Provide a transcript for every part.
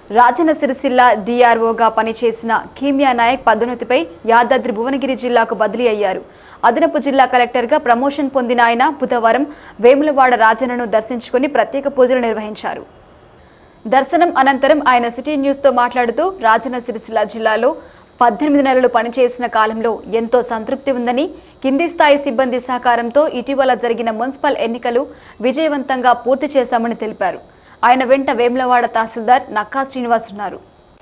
రాజన్న సిరిసిల్ల డిఆర్ఓగా పనిచేసిన కీమియా నాయక్ పదోన్నతిపై యాదాద్రి భువనగిరి జిల్లాకు బదిలీ అయ్యారు అదనపు జిల్లా కలెక్టర్గా ప్రమోషన్ పొందిన ఆయన బుధవారం వేములవాడ రాజన్నను దర్శించుకుని ప్రత్యేక పూజలు నిర్వహించారు దర్శనం అనంతరం ఆయన సిటీ న్యూస్తో మాట్లాడుతూ రాజన్న సిరిసిల్ల జిల్లాలో పద్దెనిమిది నెలలు పనిచేసిన కాలంలో ఎంతో సంతృప్తి ఉందని కింది స్థాయి సిబ్బంది సహకారంతో ఇటీవల జరిగిన మున్సిపల్ ఎన్నికలు విజయవంతంగా పూర్తి చేశామని తెలిపారు ఆయన వెంట వేములవాడ తహసీల్దార్ నక్కా శ్రీనివాస్ ఉన్నారు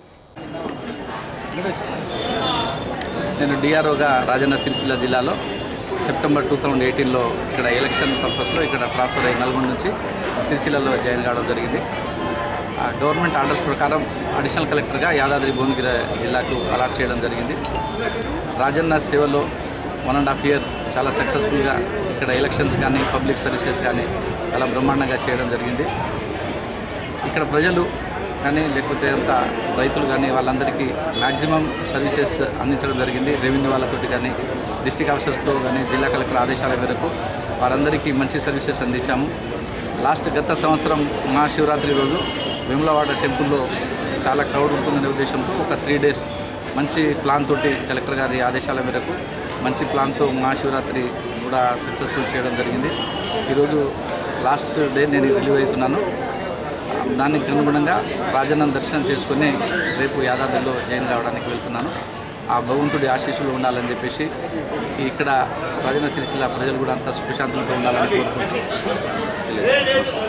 నేను డిఆర్ఓగా రాజన్న సిరిసిల్ల జిల్లాలో సెప్టెంబర్ టూ థౌజండ్ ఎయిటీన్లో ఇక్కడ ఎలక్షన్ పర్పస్లో ఇక్కడ ట్రాన్స్ఫర్ అయ్యి నల్గొండ నుంచి సిరిసిల్లలో జాయిన్ కావడం జరిగింది ఆ గవర్నమెంట్ ఆర్డర్స్ ప్రకారం అడిషనల్ కలెక్టర్గా యాదాద్రి భువనగిరి జిల్లాకు అలాట్ చేయడం జరిగింది రాజన్న సేవలో వన్ అండ్ హాఫ్ ఇయర్ చాలా సక్సెస్ఫుల్గా ఇక్కడ ఎలక్షన్స్ కానీ పబ్లిక్ సర్వీసెస్ కానీ చాలా బ్రహ్మాండంగా చేయడం జరిగింది ఇక్కడ ప్రజలు కానీ లేకపోతే అంత రైతులు కానీ వాళ్ళందరికీ మ్యాక్సిమం సర్వీసెస్ అందించడం జరిగింది రెవెన్యూ వాళ్ళతోటి కానీ డిస్టిక్ ఆఫీసర్స్తో కానీ జిల్లా కలెక్టర్ ఆదేశాల మేరకు వారందరికీ మంచి సర్వీసెస్ అందించాము లాస్ట్ గత సంవత్సరం మహాశివరాత్రి రోజు వేములవాడ టెంపుల్లో చాలా క్రౌడ్ ఉంటుందనే ఉద్దేశంతో ఒక త్రీ డేస్ మంచి ప్లాన్ తోటి కలెక్టర్ గారి ఆదేశాల మేరకు మంచి ప్లాన్తో మహాశివరాత్రి కూడా సక్సెస్ఫుల్ చేయడం జరిగింది ఈరోజు లాస్ట్ డే నేను రిలీవ్ అవుతున్నాను దానికి అనుగుణంగా రాజన్న దర్శనం చేసుకుని రేపు యాదాద్రిలో జైన్ కావడానికి వెళ్తున్నాను ఆ భగవంతుడి ఆశీస్సులు ఉండాలని చెప్పేసి ఇక్కడ రాజన్న సిరిసిల్ల ప్రజలు కూడా అంత సుఖశాంతులతో ఉండాలని కోరుకుంటూ తెలియజేస్తున్నాను